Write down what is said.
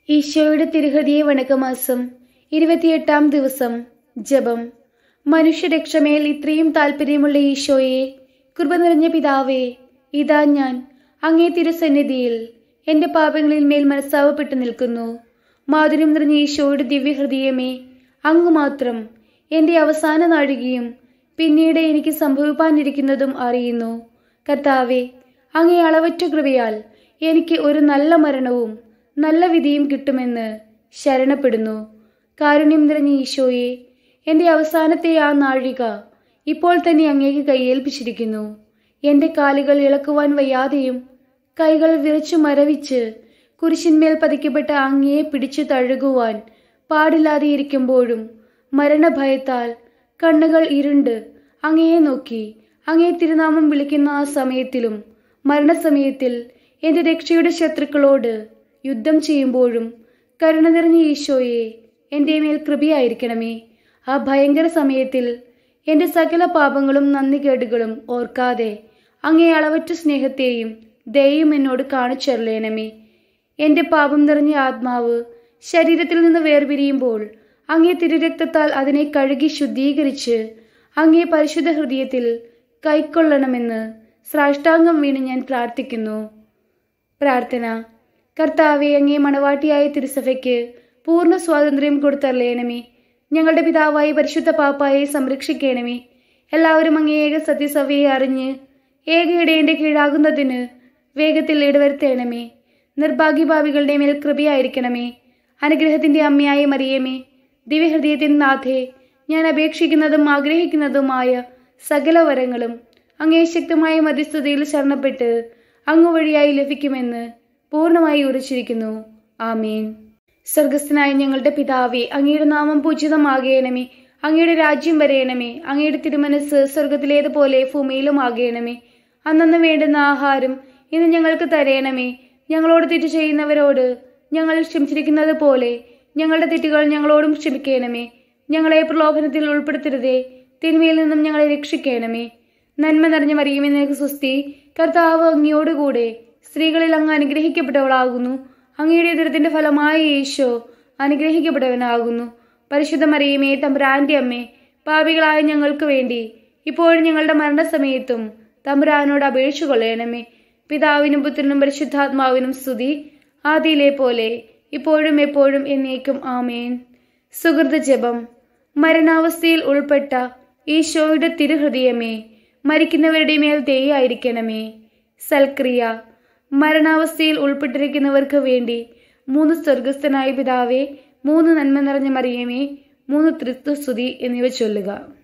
ഈശോയുടെ തിരുഹൃദയ വണക്കമാസം ഇരുപത്തിയെട്ടാം ദിവസം ജപം മനുഷ്യരക്ഷമേൽ ഇത്രയും താല്പര്യമുള്ള ഈശോയെ കൃപ നിറഞ്ഞ പിതാവേ ഇതാ ഞാൻ അങ്ങേ തിരുസന്നിധിയിൽ എൻ്റെ പാപങ്ങളിൽ മേൽ മനസ്സാവപ്പെട്ടു നിൽക്കുന്നു മാധുര്യം നിറഞ്ഞ ഈശോയുടെ ദിവ്യഹൃദയമേ അങ്ങ് മാത്രം എൻ്റെ അവസാന നാഴികയും പിന്നീട് എനിക്ക് സംഭവിപ്പാനിരിക്കുന്നതും അറിയുന്നു കർത്താവെ അങ്ങേ അളവറ്റ കൃപയാൽ എനിക്ക് ഒരു നല്ല മരണവും നല്ല വിധിയും കിട്ടുമെന്ന് ശരണപ്പെടുന്നു കാരുണ്യം നിറഞ്ഞ ഈശോയെ എൻ്റെ അവസാനത്തെ ആ നാഴിക ഇപ്പോൾ തന്നെ അങ്ങേക്ക് കൈയേൽപ്പിച്ചിരിക്കുന്നു എൻ്റെ കാലുകൾ ഇളക്കുവാൻ വയ്യാതെയും കൈകൾ വിറച്ചു മരവിച്ച് കുരിശിന്മേൽ പതിക്കപ്പെട്ട അങ്ങയെ പിടിച്ചു തഴുകുവാൻ പാടില്ലാതെ ഇരിക്കുമ്പോഴും മരണഭയത്താൽ കണ്ണുകൾ ഇരുണ്ട് അങ്ങയെ നോക്കി അങ്ങേ തിരുനാമം വിളിക്കുന്ന ആ സമയത്തിലും മരണസമയത്തിൽ എൻ്റെ രക്ഷയുടെ ശത്രുക്കളോട് യുദ്ധം ചെയ്യുമ്പോഴും കരുണ നിറഞ്ഞ ഈശോയെ എൻ്റെ മേൽ കൃപയായിരിക്കണമേ ആ ഭയങ്കര സമയത്തിൽ എൻ്റെ സകല പാപങ്ങളും നന്ദികേടുകളും ഓർക്കാതെ അങ്ങേ അളവറ്റ സ്നേഹത്തെയും ദയയും എന്നോട് കാണിച്ചറിയണമേ എൻ്റെ പാപം നിറഞ്ഞ ആത്മാവ് ശരീരത്തിൽ നിന്ന് വേർപിരിയുമ്പോൾ അങ്ങേ തിരുരക്തത്താൽ അതിനെ കഴുകി ശുദ്ധീകരിച്ച് അങ്ങേ പരിശുദ്ധ ഹൃദയത്തിൽ കൈക്കൊള്ളണമെന്ന് സാഷ്ടാംഗം വീണ് ഞാൻ പ്രാർത്ഥിക്കുന്നു പ്രാർത്ഥന കർത്താവെ അങ്ങേ മണവാട്ടിയായ തിരുസഭയ്ക്ക് പൂർണ്ണ സ്വാതന്ത്ര്യം കൊടുത്തറിയണമേ ഞങ്ങളുടെ പിതാവായി പരിശുദ്ധ പാപ്പായെ സംരക്ഷിക്കണമേ എല്ലാവരും അങ്ങേ ഏക സത്യസഭയെ അറിഞ്ഞ് ഏക ഇടയന്റെ കീഴാകുന്നതിന് വേഗത്തിൽ ഇടവരുത്തേണമേ നിർഭാഗ്യഭാവികളുടെ മേൽ കൃപയായിരിക്കണമേ അനുഗ്രഹത്തിന്റെ അമ്മയായ മറിയമേ ദിവ്യഹൃദയത്തിൻ നാഥേ ഞാൻ അപേക്ഷിക്കുന്നതും ആഗ്രഹിക്കുന്നതുമായ സകല വരങ്ങളും അങ്ങേ ശക്തമായ മധ്യസ്ഥതയിൽ ശരണപ്പെട്ട് അങ്ങ് വഴിയായി ലഭിക്കുമെന്ന് പൂർണ്ണമായി ഉറച്ചിരിക്കുന്നു ആമീൻ സ്വർഗസ്ഥനായ ഞങ്ങളുടെ പിതാവേ അങ്ങയുടെ നാമം പൂജിതമാകേണമേ അങ്ങയുടെ രാജ്യം വരയണമേ അങ്ങയുടെ തിരുമനസ് സ്വർഗത്തിലേതുപോലെ ഭൂമിയിലും ആകേണമേ അന്നന്ന് വേണ്ടുന്ന ആഹാരം ഇന്ന് ഞങ്ങൾക്ക് തരയണമേ ഞങ്ങളോട് തെറ്റ് ചെയ്യുന്നവരോട് ഞങ്ങൾ ക്ഷമിച്ചിരിക്കുന്നത് പോലെ ഞങ്ങളുടെ തെറ്റുകൾ ഞങ്ങളോടും ക്ഷമിക്കണമേ ഞങ്ങളെ പ്രലോഭനത്തിൽ ഉൾപ്പെടുത്തരുതേ തിന്മയിൽ നിന്നും ഞങ്ങളെ രക്ഷിക്കണമേ നന്മ നിറഞ്ഞ മറിയുമേ നിനക്ക് സുസ്തി കർത്താവ് അങ്ങയോടുകൂടെ സ്ത്രീകളിൽ അങ്ങ് അനുഗ്രഹിക്കപ്പെട്ടവളാകുന്നു അങ്ങയുടെ ദുരിതത്തിന്റെ ഫലമായ യേശോ അനുഗ്രഹിക്കപ്പെട്ടവനാകുന്നു പരിശുദ്ധ മറിയമേ തമ്പുരാന്റെ അമ്മേ പാപികളായ ഞങ്ങൾക്ക് വേണ്ടി ഇപ്പോഴും ഞങ്ങളുടെ മരണസമയത്തും തമ്പുരാനോട് അപേക്ഷ കൊള്ളണമേ പിതാവിനും പുത്രനും പരിശുദ്ധാത്മാവിനും സ്തുതി ആദിയിലെ പോലെ ഇപ്പോഴും എപ്പോഴും എന്നേക്കും ആമേൻ സുഹൃത ജപം മരണാവസ്ഥയിൽ ഉൾപ്പെട്ട ഈശോയുടെ തിരുഹൃദയമേ മരിക്കുന്നവരുടെ മേൽ ദയായിരിക്കണമേ സൽക്രിയ മരണാവസ്ഥയിൽ ഉൾപ്പെട്ടിരിക്കുന്നവർക്ക് വേണ്ടി മൂന്ന് സ്വർഗസ്ഥനായ പിതാവേ മൂന്ന് നന്മ നിറഞ്ഞ മറിയമേ മൂന്ന് തൃത്വസ്തുതി എന്നിവ ചൊല്ലുക